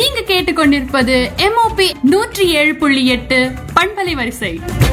நீங்க கேட்டுக்கொண்டிருப்பது எம்ஓபி நூற்றி ஏழு புள்ளி எட்டு பண்பலை வரிசை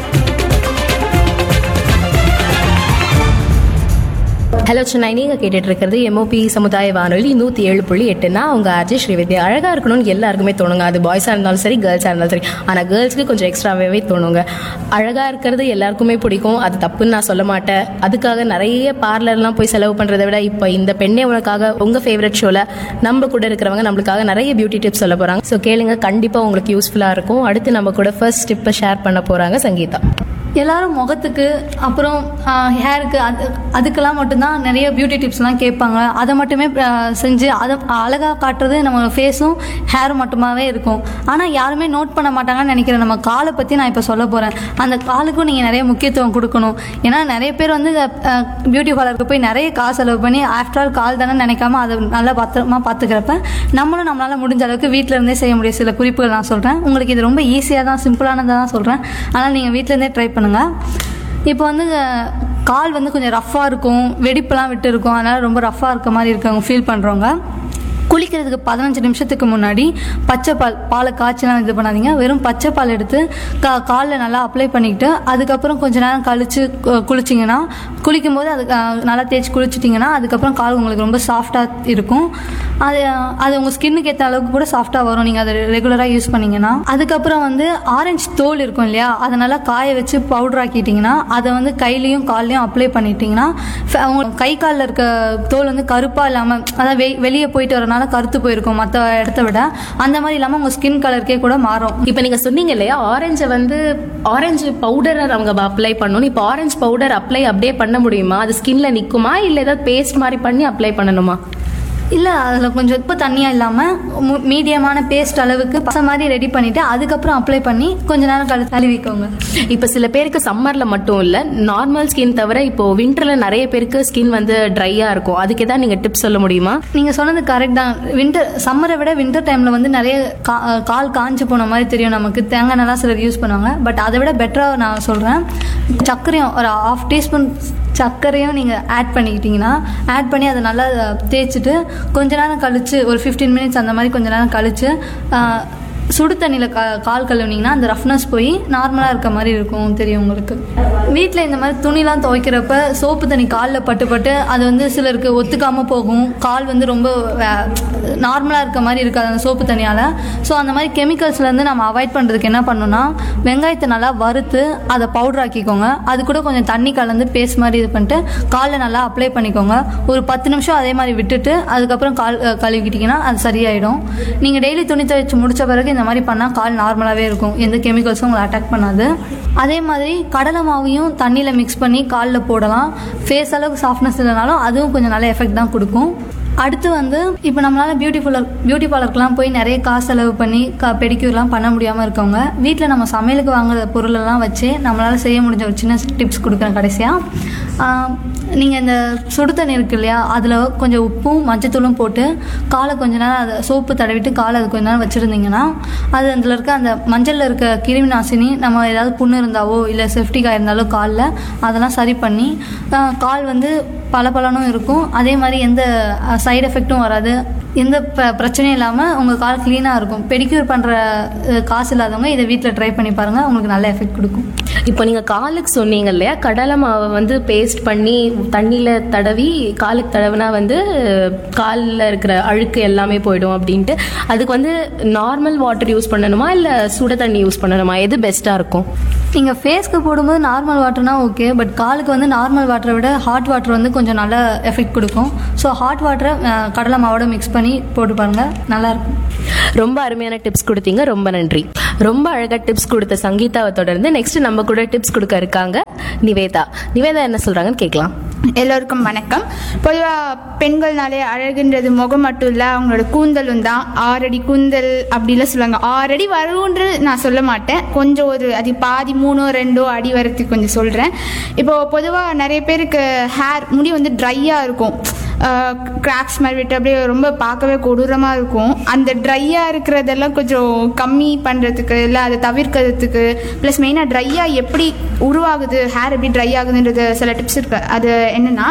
ஹலோ சென்னை நீங்கள் கேட்டுட்டு இருக்கிறது எம்ஓபி சமுதாய வானொலி நூற்றி ஏழு புள்ளி எட்டுனா அவங்க அஜய் ஸ்ரீவித்யா அழகாக இருக்கணும்னு எல்லாருக்குமே தோணுங்க அது பாய்ஸாக இருந்தாலும் சரி கேர்ள்ஸாக இருந்தாலும் சரி ஆனால் கேர்ள்ஸ்க்கு கொஞ்சம் எக்ஸ்ட்ராவே தோணுங்க அழகாக இருக்கிறது எல்லாருக்குமே பிடிக்கும் அது தப்புன்னு நான் சொல்ல மாட்டேன் அதுக்காக நிறைய பார்லர்லாம் போய் செலவு பண்ணுறதை விட இப்போ இந்த பெண்ணே உனக்காக உங்கள் ஃபேவரட் ஷோவில் நம்ம கூட இருக்கிறவங்க நம்மளுக்காக நிறைய பியூட்டி டிப்ஸ் சொல்ல போகிறாங்க ஸோ கேளுங்க கண்டிப்பாக உங்களுக்கு யூஸ்ஃபுல்லாக இருக்கும் அடுத்து நம்ம கூட ஃபர்ஸ்ட் டிப்பை ஷேர் பண்ண போகிறாங்க சங்கீதா எல்லாரும் முகத்துக்கு அப்புறம் ஹேருக்கு அது அதுக்கெல்லாம் மட்டும்தான் நிறைய பியூட்டி டிப்ஸ்லாம் கேட்பாங்க அதை மட்டுமே ஆஹ், செஞ்சு அதை அழகாக காட்டுறது நம்ம ஃபேஸும் ஹேரும் மட்டுமாவே இருக்கும் ஆனால் யாருமே நோட் பண்ண மாட்டாங்கன்னு நினைக்கிறேன் நம்ம காலை பற்றி நான் இப்போ சொல்ல போகிறேன் அந்த காலுக்கும் நீங்கள் நிறைய முக்கியத்துவம் கொடுக்கணும் ஏன்னா நிறைய பேர் வந்து பியூட்டி பார்லருக்கு போய் நிறைய காசு செலவு பண்ணி ஆஃப்டர் ஆல் கால் தானே நினைக்காம அதை நல்லா பத்திரமா பார்த்துக்கிறப்ப நம்மளும் நம்மளால் முடிஞ்ச அளவுக்கு வீட்டில் இருந்தே செய்ய முடியும் சில குறிப்புகள் நான் சொல்கிறேன் உங்களுக்கு இது ரொம்ப ஈஸியாக தான் சிம்பிளானதாக தான் சொல்கிறேன் ஆனால் நீங்கள் வீட்டிலேருந்தே ட்ரை பண்ணுங்கள் இப்போ வந்து அஹ், கால் வந்து கொஞ்சம் ரஃப்பாக இருக்கும் வெடிப்பெல்லாம் விட்டு இருக்கும் அதனால் ரொம்ப ரஃப்பாக இருக்க மாதிரி இருக்கவங்க ஃபீல் பண்ணுறவங்க குளிக்கிறதுக்கு பதினஞ்சு நிமிஷத்துக்கு முன்னாடி பச்சை பால் பாலை காய்ச்சலாம் இது பண்ணாதீங்க வெறும் பச்சை பால் எடுத்து கா காலில் நல்லா அப்ளை பண்ணிக்கிட்டு அதுக்கப்புறம் கொஞ்ச நேரம் கழித்து குளிச்சிங்கன்னா குளிக்கும்போது அது அஹ், நல்லா தேய்ச்சி குளிச்சிட்டிங்கன்னா அதுக்கப்புறம் கால் உங்களுக்கு ரொம்ப சாஃப்டாக இருக்கும் அது அது உங்கள் ஸ்கின்னுக்கு ஏற்ற அளவுக்கு கூட சாஃப்டாக வரும் நீங்கள் அதை ரெகுலராக யூஸ் பண்ணீங்கன்னா அதுக்கப்புறம் வந்து ஆரஞ்சு தோல் இருக்கும் இல்லையா அதை நல்லா காய வச்சு பவுடர் ஆக்கிட்டிங்கன்னா அதை வந்து கையிலையும் கால்லையும் அப்ளை பண்ணிட்டீங்கன்னா ஃப- உங்க கை காலில் இருக்க தோல் வந்து கருப்பாக இல்லாமல் அதாவது வெ வெளியே போயிட்டு வரனால கருத்து போயிருக்கும் மற்ற இடத்த விட அந்த மாதிரி இல்லாமல் உங்கள் ஸ்கின் கலருக்கே கூட மாறும் இப்போ நீங்க சொன்னீங்க இல்லையா ஆரஞ்சை வந்து ஆரஞ்சு பவுடரை அவங்க அப்ளை பண்ணணும் இப்போ ஆரஞ்சு பவுடர் அப்ளை அப்படியே பண்ண முடியுமா அது ஸ்கின்ல நிக்குமா இல்ல ஏதாவது பேஸ்ட் மாதிரி பண்ணி அப்ளை பண்ணணுமா இல்லை அதில் கொஞ்சம் உப்பு தண்ணியாக இல்லாமல் மீடியமான பேஸ்ட் அளவுக்கு பசை மாதிரி ரெடி பண்ணிவிட்டு அதுக்கப்புறம் அப்ளை பண்ணி கொஞ்ச நேரம் கழி தழுவிக்கோங்க இப்போ சில பேருக்கு சம்மர்ல மட்டும் இல்ல நார்மல் ஸ்கின் தவிர இப்போ விண்டர்ல நிறைய பேருக்கு ஸ்கின் வந்து ட்ரையா இருக்கும் அதுக்கு ஏதாவது நீங்க டிப்ஸ் சொல்ல முடியுமா நீங்கள் சொன்னது கரெக்ட் தான் வின்டர் சம்மரை விட வின்டர் டைமில் வந்து நிறைய கா கால் காஞ்சு போன மாதிரி தெரியும் நமக்கு தேங்காய் நல்லா சிலர் யூஸ் பண்ணுவாங்க பட் அதை விட பெட்டராக நான் சொல்கிறேன் சர்க்கரையும் ஒரு ஹாஃப் டீஸ்பூன் சர்க்கரையும் நீங்கள் ஆட் பண்ணிக்கிட்டீங்கன்னா ஆட் பண்ணி அதை நல்லா தேய்ச்சிட்டு கொஞ்ச நேரம் கழித்து ஒரு ஃபிஃப்டீன் மினிட்ஸ் அந்த மாதிரி கொஞ்ச நேரம் கழித்து சுடு தண்ணியில் கா கால் கழுவுனீங்கன்னா அந்த ரஃப்னஸ் போய் நார்மலாக இருக்க மாதிரி இருக்கும் தெரியும் உங்களுக்கு வீட்டில் இந்த மாதிரி துணிலாம் துவைக்கிறப்ப சோப்பு தண்ணி காலில் பட்டு பட்டு அது வந்து சிலருக்கு ஒத்துக்காமல் போகும் கால் வந்து ரொம்ப நார்மலாக இருக்க மாதிரி இருக்காது அந்த சோப்பு தண்ணியால் ஸோ அந்த மாதிரி கெமிக்கல்ஸ்லேருந்து நம்ம அவாய்ட் பண்ணுறதுக்கு என்ன பண்ணணும்னா வெங்காயத்தை நல்லா வறுத்து அதை பவுடர் ஆக்கிக்கோங்க அது கூட கொஞ்சம் தண்ணி கலந்து பேஸ்ட் மாதிரி இது பண்ணிட்டு காலில் நல்லா அப்ளை பண்ணிக்கோங்க ஒரு பத்து நிமிஷம் அதே மாதிரி விட்டுட்டு அதுக்கப்புறம் கால் அஹ், கழுவிக்கிட்டிங்கன்னா அது சரியாயிடும் நீங்கள் டெய்லி துணி துவைச்சு முடிச்ச பிறகு இந்த மாதிரி பண்ணால் கால் நார்மலாகவே இருக்கும் எந்த கெமிக்கல்ஸும் உங்களை அட்டாக் பண்ணாது அதே மாதிரி கடலை மாவையும் தண்ணியில் மிக்ஸ் பண்ணி காலில் போடலாம் ஃபேஸ் அளவுக்கு சாஃப்ட்னஸ் இல்லைனாலும் அதுவும் கொஞ்சம் நல்ல எஃபெக்ட் தான் கொடுக்கும் அடுத்து வந்து இப்போ நம்மளால் பியூட்டி பார்லர் பியூட்டி பார்லருக்குலாம் போய் நிறைய காசு செலவு பண்ணி க பெடிக்யூர்லாம் பண்ண முடியாமல் இருக்கவங்க வீட்டில் நம்ம சமையலுக்கு வாங்குற பொருளெல்லாம் வச்சு நம்மளால் செய்ய முடிஞ்ச ஒரு சின்ன டிப்ஸ் கொடுக்குறேன் கடைசியாக நீங்கள் இந்த சுடு தண்ணி இருக்கு இல்லையா அதில் கொஞ்சம் உப்பும் மஞ்சத்தூளும் போட்டு காலை கொஞ்ச நேரம் அதை சோப்பு தடவிட்டு காலை அது கொஞ்ச நேரம் வச்சுருந்தீங்கன்னா அது அதில் இருக்க அந்த மஞ்சளில் இருக்க கிருமி நாசினி நம்ம ஏதாவது புண்ணு இருந்தாவோ இல்லை செஃப்டிக் ஆயிருந்தாலோ காலில் அதெல்லாம் சரி பண்ணி ஆஹ், கால் வந்து பளபளனும் இருக்கும் அதே மாதிரி எந்த சைடு எஃபெக்ட்டும் வராது எந்த ப- பிரச்சனையும் இல்லாமல் உங்கள் கால் க்ளீனாக இருக்கும் பெடிக்யூர் பண்ணுற காசு இல்லாதவங்க இதை வீட்டில் ட்ரை பண்ணி பாருங்கள் உங்களுக்கு நல்ல எஃபெக்ட் கொடுக்கும் இப்போ நீங்க காலுக்கு சொன்னீங்க இல்லையா கடலை மாவை வந்து பேஸ்ட் பண்ணி தண்ணியில தடவி காலுக்கு தடவினா வந்து காலில் இருக்கிற அழுக்கு எல்லாமே போயிடும் அப்படின்ட்டு அதுக்கு வந்து நார்மல் வாட்டர் யூஸ் பண்ணணுமா இல்ல சுட தண்ணி யூஸ் பண்ணணுமா எது பெஸ்டா இருக்கும் நீங்கள் ஃபேஸ்க்கு போடும்போது நார்மல் வாட்டர்னா ஓகே பட் காலுக்கு வந்து நார்மல் வாட்டரை விட ஹாட் வாட்டர் வந்து கொஞ்சம் நல்ல எஃபெக்ட் கொடுக்கும் ஸோ ஹாட் வாட்டரை கடலை மாவோட மிக்ஸ் பண்ணி போட்டு பாருங்கள் நல்லாயிருக்கும் ரொம்ப அருமையான டிப்ஸ் கொடுத்தீங்க ரொம்ப நன்றி ரொம்ப அழகா டிப்ஸ் கொடுத்த சங்கீதாவை தொடர்ந்து நெக்ஸ்ட் நம்ம கூட டிப்ஸ் கொடுக்க இருக்காங்க நிவேதா நிவேதா என்ன சொல்றாங்கன்னு கேட்கலாம் எல்லோருக்கும் வணக்கம் பொதுவாக பெண்கள்னாலே அழகுன்றது முகம் மட்டும் இல்லை அவங்களோட கூந்தலும் தான் ஆறடி கூந்தல் அப்படிலாம் சொல்லுவாங்க ஆறடி வரும்ன்று நான் சொல்ல மாட்டேன் கொஞ்சம் ஒரு அது பாதி மூணோ ரெண்டோ அடி வரத்துக்கு கொஞ்சம் சொல்கிறேன் இப்போ பொதுவாக நிறைய பேருக்கு ஹேர் முடி வந்து ட்ரையாக இருக்கும் கிராக்ஸ் மாதிரி விட்டு அப்படியே ரொம்ப பார்க்கவே கொடூரமாக இருக்கும் அந்த ட்ரையாக இருக்கிறதெல்லாம் கொஞ்சம் கம்மி பண்ணுறதுக்கு இல்லை அதை தவிர்க்கிறதுக்கு ப்ளஸ் மெயினாக ட்ரையாக எப்படி உருவாகுது ஹேர் எப்படி ட்ரை ஆகுதுன்றது சில டிப்ஸ் இருக்கு அது என்னென்னா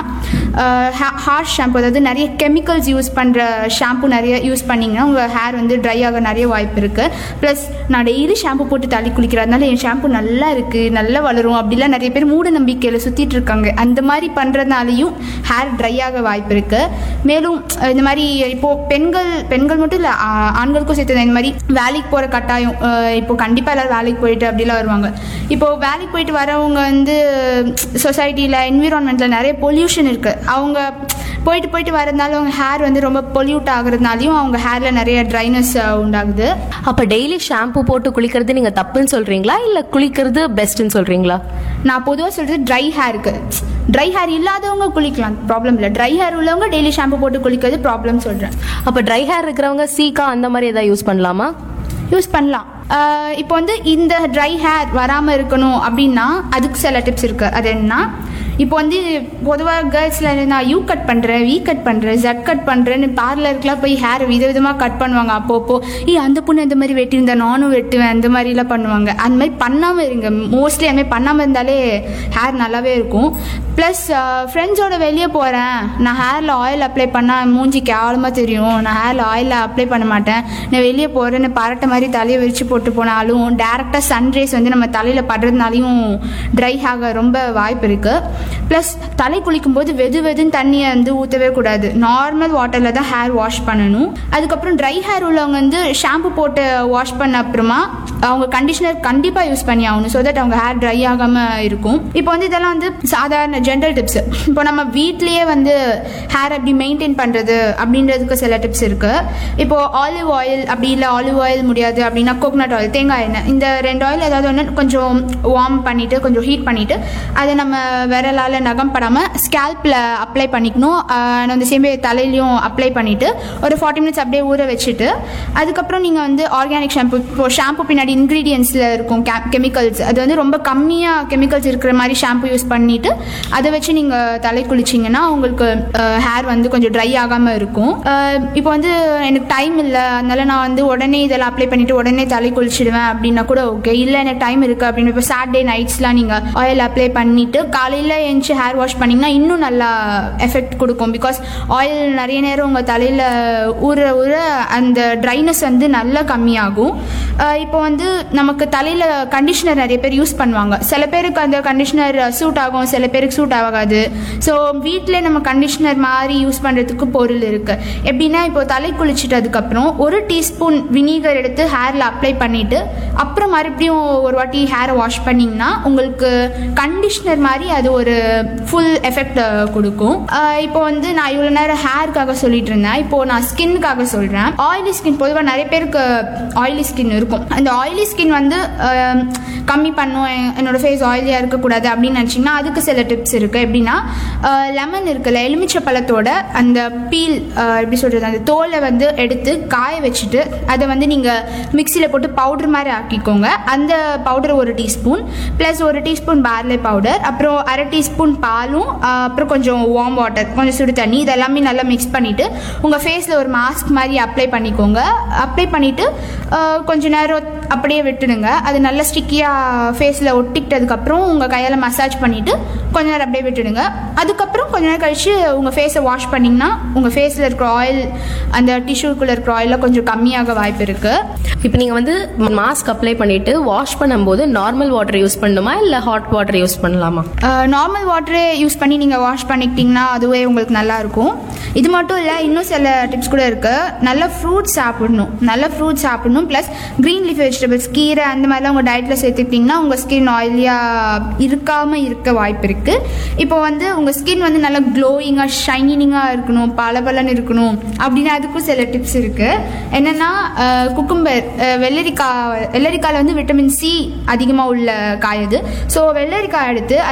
ஹார்ஷ் ஷாம்பு அதாவது நிறைய கெமிக்கல்ஸ் யூஸ் பண்ணுற ஷாம்பு நிறைய யூஸ் பண்ணிங்கன்னா உங்கள் ஹேர் வந்து ட்ரை ஆக நிறைய வாய்ப்பு இருக்குது ப்ளஸ் நான் டெய்லி ஷாம்பு போட்டு தள்ளி குளிக்கிறதுனால என் ஷாம்பு நல்லா இருக்குது நல்லா வளரும் அப்படிலாம் நிறைய பேர் மூட நம்பிக்கையில் சுற்றிட்டு இருக்காங்க அந்த மாதிரி பண்ணுறதுனாலையும் ஹேர் ட்ரை ஆக வாய்ப்பு இருக்குது மேலும் அஹ், இந்த மாதிரி இப்போது பெண்கள் பெண்கள் மட்டும் இல்லை ஆண்களுக்கும் சேர்த்து தான் இந்த மாதிரி வேலைக்கு போகிற கட்டாயம் அஹ், இப்போ கண்டிப்பாக எல்லாரும் வேலைக்கு போயிட்டு அப்படிலாம் வருவாங்க இப்போது வேலைக்கு போயிட்டு வரவங்க வந்து சொசைட்டியில் என்விரான்மெண்ட்டில் நிறைய பொல்யூஷன் இருக்குது அவங்க போயிட்டு போயிட்டு வரதுனால அவங்க ஹேர் வந்து ரொம்ப பொல்யூட் ஆகுறதுனாலையும் அவங்க ஹேரில் நிறைய ட்ரைனஸ் உண்டாகுது அப்ப டெய்லி ஷாம்பு போட்டு குளிக்கிறது நீங்க தப்புன்னு சொல்றீங்களா இல்ல குளிக்கிறது பெஸ்ட்னு சொல்றீங்களா நான் பொதுவாக சொல்கிறது ட்ரை ஹேருக்கு ட்ரை ஹேர் இல்லாதவங்க குளிக்கலாம் ப்ராப்ளம் இல்லை ட்ரை ஹேர் உள்ளவங்க டெய்லி ஷாம்பு போட்டு குளிக்கிறது ப்ராப்ளம் சொல்கிறேன் அப்ப ட்ரை ஹேர் இருக்கிறவங்க சீக்கா அந்த மாதிரி ஏதாவது யூஸ் பண்ணலாமா யூஸ் பண்ணலாம் ஆஹ் இப்போ வந்து இந்த ட்ரை ஹேர் வராமல் இருக்கணும் அப்படின்னா அதுக்கு சில டிப்ஸ் இருக்குது அது என்னன்னா இப்போ வந்து பொதுவாக கேர்ள்ஸில் நான் யூ கட் பண்ணுறேன் வி கட் பண்ணுறேன் ஜட் கட் பண்ணுறேன்னு பார்லருக்குலாம் போய் ஹேர் விதவிதமாக கட் பண்ணுவாங்க அப்பப்போ ஏ அந்த பொண்ணு இந்த மாதிரி வெட்டியிருந்தா நானும் வெட்டுவேன் அந்த மாதிரிலாம் பண்ணுவாங்க அந்த மாதிரி பண்ணாமல் இருங்க மோஸ்ட்லி அந்த மாதிரி பண்ணாமல் இருந்தாலே ஹேர் நல்லாவே இருக்கும் ப்ளஸ் ஃப்ரெண்ட்ஸோட வெளியே போகிறேன் நான் ஹேரில் ஆயில் அப்ளை பண்ணால் மூஞ்சி கேவலமாக தெரியும் நான் ஹேரில் ஆயில் அப்ளை பண்ண மாட்டேன் நான் வெளியே போகிறேன்னு பரட்டை மாதிரி தலையை விரிச்சு போட்டு போனாலும் டேரெக்டாக சன்ரைஸ் வந்து நம்ம தலையில் படுறதுனாலையும் ட்ரை ஆக ரொம்ப வாய்ப்பு இருக்குது ப்ளஸ் தலை குளிக்கும்போது வெது வெதுன்னு தண்ணியை வந்து ஊற்றவே கூடாது நார்மல் வாட்டரில் தான் ஹேர் வாஷ் பண்ணணும் அதுக்கப்புறம் ட்ரை ஹேர் உள்ளவங்க வந்து ஷாம்பு போட்டு வாஷ் பண்ண அப்புறமா அவங்க கண்டிஷனர் கண்டிப்பாக யூஸ் பண்ணி ஆகணும் ஸோ தட் அவங்க ஹேர் ட்ரை ஆகாமல் இருக்கும் இப்போ வந்து இதெல்லாம் வந்து சாதாரண ஜென்ரல் டிப்ஸ் இப்போ நம்ம வீட்லேயே வந்து ஹேர் எப்படி மெயின்டைன் பண்ணுறது அப்படின்றதுக்கு சில டிப்ஸ் இருக்குது இப்போ ஆலிவ் ஆயில் அப்படி இல்லை ஆலிவ் ஆயில் முடியாது அப்படின்னா கோகனட் ஆயில் தேங்காய் எண்ணெய் இந்த ரெண்டு ஆயில் ஏதாவது ஒன்று கொஞ்சம் வார்ம் பண்ணிவிட்டு கொஞ்சம் ஹீட் பண்ணிவிட்டு அதை நம்ம விரலால் நகம் படாமல் ஸ்கேல்பில் அப்ளை பண்ணிக்கணும் ஆஹ் அந்த சேமே தலையிலையும் அப்ளை பண்ணிவிட்டு ஒரு ஃபார்ட்டி மினிட்ஸ் அப்படியே ஊற வச்சுட்டு அதுக்கப்புறம் நீங்கள் வந்து ஆர்கானிக் ஷாம்பு இப்போ ஷாம்பு பின்னாடி இன்க்ரீடியன்ஸில் இருக்கும் கெமிக்கல்ஸ் அது வந்து ரொம்ப கம்மியாக கெமிக்கல்ஸ் இருக்கிற மாதிரி ஷாம்பு யூஸ் பண்ணிவிட்டு அதை வச்சு நீங்கள் தலை குளிச்சிங்கன்னா உங்களுக்கு ஹேர் வந்து கொஞ்சம் ட்ரை ஆகாமல் இருக்கும் ஆஹ் இப்போ வந்து எனக்கு டைம் இல்லை அதனால நான் வந்து உடனே இதெல்லாம் அப்ளை பண்ணிவிட்டு உடனே தலை குளிச்சிடுவேன் அப்படின்னா கூட ஓகே இல்லை எனக்கு டைம் இருக்குது அப்படின்னு இப்போ சாட்டர்டே நைட்ஸ்லாம் நீங்கள் ஆயில் அப்ளை பண்ணிவிட்டு காலையில் எழுந்துச்சு ஹேர் வாஷ் பண்ணிங்கன்னா இன்னும் நல்லா எஃபெக்ட் கொடுக்கும் பிகாஸ் ஆயில் நிறைய நேரம் உங்கள் தலையில் ஊற ஊற அந்த ட்ரைனஸ் வந்து நல்லா கம்மியாகும் ஆஹ் இப்போ வந்து நமக்கு தலையில் கண்டிஷனர் நிறைய பேர் யூஸ் பண்ணுவாங்க சில பேருக்கு அந்த கண்டிஷனர் சூட் ஆகும் சில பேருக்கு சூட் ஆகாது ஸோ வீட்டிலே நம்ம கண்டிஷனர் மாதிரி யூஸ் பண்ணுறதுக்கு பொருள் இருக்குது எப்படின்னா இப்போ தலை குளிச்சுட்டு அதுக்கப்புறம் ஒரு டீஸ்பூன் வினிகர் எடுத்து ஹேரில் அப்ளை பண்ணிவிட்டு அப்புறம் மறுபடியும் ஒரு வாட்டி ஹேரை வாஷ் பண்ணிங்கன்னா உங்களுக்கு கண்டிஷனர் மாதிரி அது ஒரு ஃபுல் எஃபெக்ட் கொடுக்கும் ஆஹ் இப்போ வந்து நான் இவ்வளோ நேரம் ஹேருக்காக சொல்லிட்டு இருந்தேன் இப்போ நான் ஸ்கின்னுக்காக சொல்கிறேன் ஆயிலி ஸ்கின் பொதுவாக நிறைய பேருக்கு ஆயிலி ஸ்கின் இருக்கும் அந்த ஆயிலி ஸ்கின் வந்து ஆஹ் கம்மி பண்ணும் எ- என்னோட ஃபேஸ் ஆயிலியாக இருக்கக்கூடாது அப்படின்னு நினச்சிங்கன்னா அதுக்கு சில டிப்ஸ் இருக்குது எப்படின்னா லெமன் இருக்குல்ல எலுமிச்சை பழத்தோட அந்த பீல் எப்படி சொல்கிறது அந்த தோலை வந்து எடுத்து காய வச்சுட்டு அதை வந்து நீங்கள் மிக்சியில் போட்டு பவுடர் மாதிரி ஆக்கிக்கோங்க அந்த பவுடர் ஒரு டீஸ்பூன் ப்ளஸ் ஒரு டீஸ்பூன் பார்லே பவுடர் அப்புறம் அரை டீஸ்பூன் பாலும் ஆஹ் அப்புறம் கொஞ்சம் வார்ம் வாட்டர் கொஞ்சம் சுடு தண்ணி இதெல்லாமே நல்லா மிக்ஸ் பண்ணிவிட்டு உங்கள் ஃபேஸில் ஒரு மாஸ்க் மாதிரி அப்ளை பண்ணிக்கோங்க அப்ளை பண்ணிவிட்டு கொஞ்ச நேரம் அப்படியே விட்டுடுங்க அது நல்லா ஸ்டிக்கியாக ஃபேஸில் ஒட்டிக்கிட்டதுக்கப்புறம் உங்கள் கையால் மசாஜ் பண்ணிவிட்டு கொஞ்ச நேரம் அப்படியே விட்டுடுங்க அதுக்கப்புறம் கொஞ்ச நேரம் கழிச்சு உங்கள் ஃபேஸை வாஷ் பண்ணிங்கன்னா உங்கள் ஃபேஸில் இருக்கிற ஆயில் அந்த டிஷ்யூக்குள்ளே இருக்கிற ஆயிலில் கொஞ்சம் கம்மியாக வாய்ப்பு இருக்குது இப்போ நீங்க வந்து மாஸ்க் அப்ளை பண்ணிட்டு வாஷ் பண்ணும்போது நார்மல் வாட்டர் யூஸ் பண்ணணுமா இல்ல ஹாட் வாட்டர் யூஸ் பண்ணலாமா நார்மல் வாட்டரே யூஸ் பண்ணி நீங்கள் வாஷ் பண்ணிக்கிட்டிங்கன்னா அதுவே உங்களுக்கு நல்லா இருக்கும் இது மட்டும் இல்லை இன்னும் சில டிப்ஸ் கூட இருக்குது நல்ல ஃப்ரூட்ஸ் சாப்பிடணும் நல்ல ஃப்ரூட்ஸ் சாப்பிடணும் ப்ளஸ் க்ரீன் லீஃப் வெஜிடபிள்ஸ் கீரை அந்த மாதிரிலாம் உங்கள் டயட்டில் சேர்த்துக்கிட்டிங்கன்னா உங்கள் ஸ்கின் ஆயிலியாக இருக்காமல் இருக்க வாய்ப்பு இருக்குது இப்போ வந்து உங்கள் ஸ்கின் வந்து நல்லா க்ளோயிங்காக ஷைனிங்காக இருக்கணும் பளபளன்னு இருக்கணும் அப்படின்னு அதுக்கும் சில டிப்ஸ் இருக்குது என்னென்னா குக்கும்பர் வெள்ளரிக்காய் வெள்ளரிக்காயில் வந்து விட்டமின் சி அதிகமாக உள்ள காய் அது ஸோ வெள்ளரிக்காய் எடுத்து